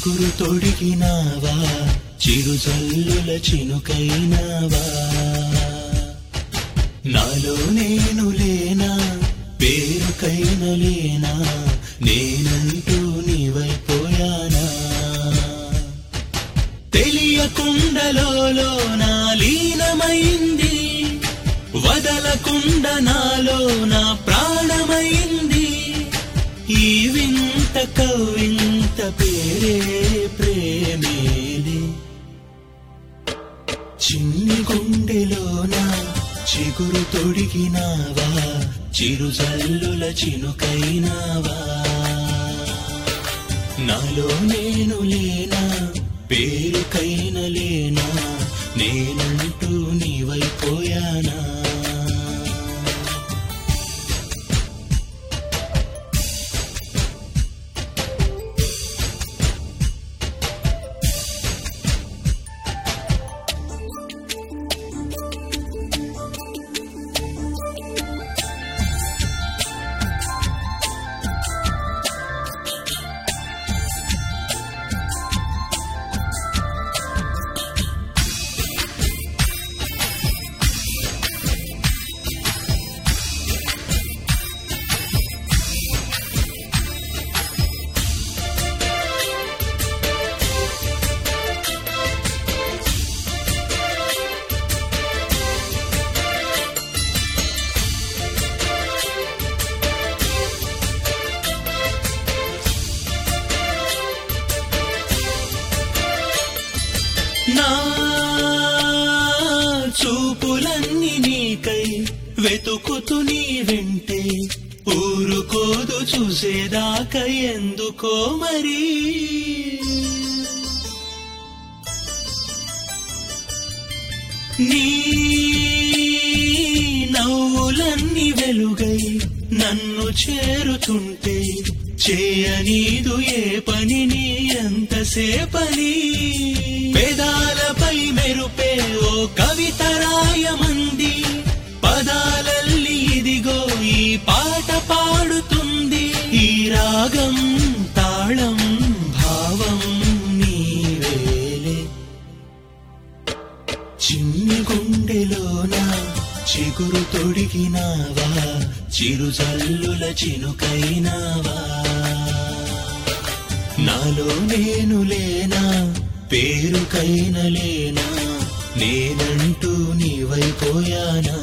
చిగురు తొడిగినావా చిరు జల్లుల చినుకైనావా నాలో నేను లేనా పేరుకైన లేనా నేనంటూ నీవైపోయానా తెలియకుండలో నా లీనమైంది వదలకుండ నాలో నా ప్రాణమైంది ఈ వింత కవింత పేరే ప్రేమేలే చిన్ని గుండెలోన చిగురు తొడిగినావా చిరు జల్లుల చినుకైనావా నాలో నేను లేనా పేరుకైన లేనా నేనంటూ నీవైపోయానా నా చూపులన్నీ నీకై వెతుకుతూ నీ వెంటే ఊరుకోదు చూసేదాకా ఎందుకో మరి నీ నవ్వులన్నీ వెలుగై నన్ను చేరుతుంటే చేయనీదు ఏ పనిని ఎంతసేపని పెదాలపై మెరుపే ఓ కవిత రాయమంది పదాలల్లి ఇదిగో ఈ పాట పాడుతుంది ఈ రాగం తాళం భావం నీవేలే చిన్ని గుండెలోన చిగురు తొడిగినావా చిరు జల్లుల చినుకైనావా నాలో నేను లేనా పేరుకైన లేనా నేనంటూ నీవైపోయానా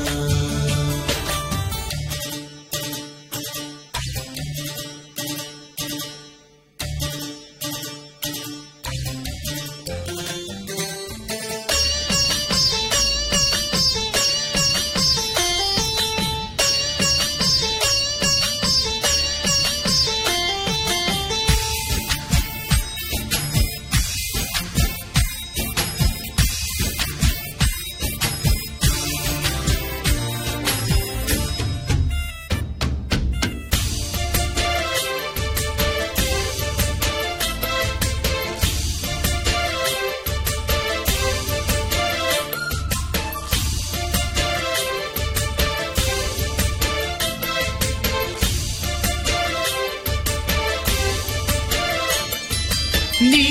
నీ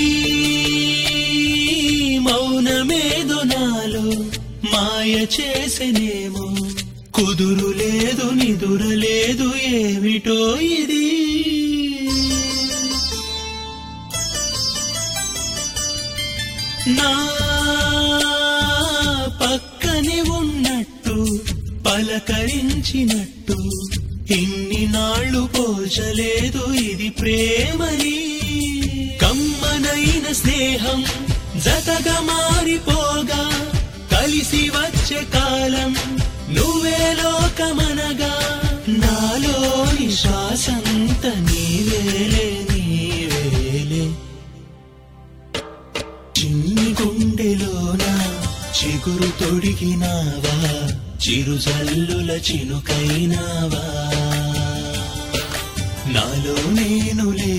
మౌనమేదో నాలో మాయ చేసెనేమో కుదురు లేదు నిదుర లేదు ఏమిటో ఇది నా పక్కనే ఉన్నట్టు పలకరించినట్టు ఇన్ని నాళ్ళు పోల్చలేదు ఇది ప్రేమని కమ్మనైన స్నేహం జతగా మారిపోగా కలిసి వచ్చే కాలం నువ్వే లోకమనగా నాలోని శ్వాసంత నీవేలే నీవేలే చిన్ని గుండెలోన చిగురు తొడిగినావా చిరు జల్లుల చినుకైనావా నాలో నేను లే